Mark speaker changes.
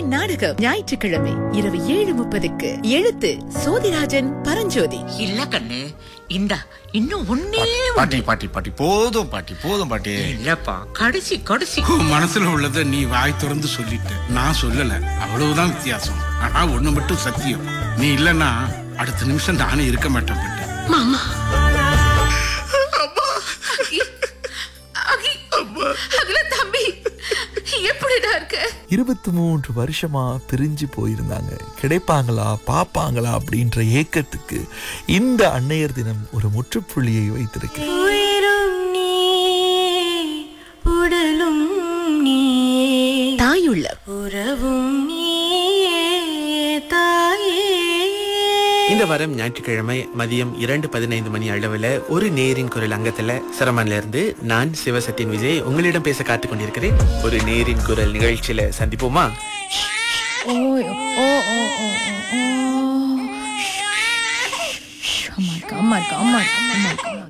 Speaker 1: நாடகம் ஞாயிற்றுக்கிழமை இரவு ஏழு முப்பதுக்கு எழுத்து சோதிராஜன் பரஞ்சோதி
Speaker 2: இல்ல கண்ணு இந்தா இன்னும் ஒன்னே
Speaker 3: பாட்டி பாட்டி பாட்டி போதும் பாட்டி போதும் பாட்டி
Speaker 2: இல்லப்பா கடைசி கடைசி
Speaker 4: உன் மனசுல உள்ளத நீ வாய் திறந்து சொல்லிட்ட நான் சொல்லல அவ்வளவுதான் வித்தியாசம் ஆனா ஒண்ணு மட்டும் சத்தியம் நீ இல்லன்னா அடுத்த நிமிஷம் நானே இருக்க மாட்டேன் பிள்ளை.
Speaker 1: அதுல தம்பி எப்படிடா இருக்க
Speaker 5: இருபத்தி மூன்று வருஷமா பிரிஞ்சு போயிருந்தாங்க கிடைப்பாங்களா பாப்பாங்களா அப்படின்ற ஏக்கத்துக்கு இந்த அன்னையர் தினம் ஒரு முற்றுப்புள்ளியை வைத்திருக்கு
Speaker 6: உயிரும் நீ உடலும் நீ
Speaker 1: தாயுள்ள
Speaker 6: உறவும் நீயே தாயே
Speaker 7: இந்த வாரம் ஞாயிற்றுக்கிழமை மதியம் இரண்டு பதினைந்து மணி அளவில் ஒரு நேரின் குரல் அங்கத்துல சிரமன்ல இருந்து நான் சிவசத்தின் விஜய் உங்களிடம் பேச காத்துக் கொண்டிருக்கிறேன் ஒரு நேரின் குரல் நிகழ்ச்சியில சந்திப்போமா
Speaker 8: ஓய் ஓ ஓ ஓ ஓ ஓ அம்மா இருக்கு அம்மா இருக்கு அம்மா இருக்கு அம்மா இருக்கு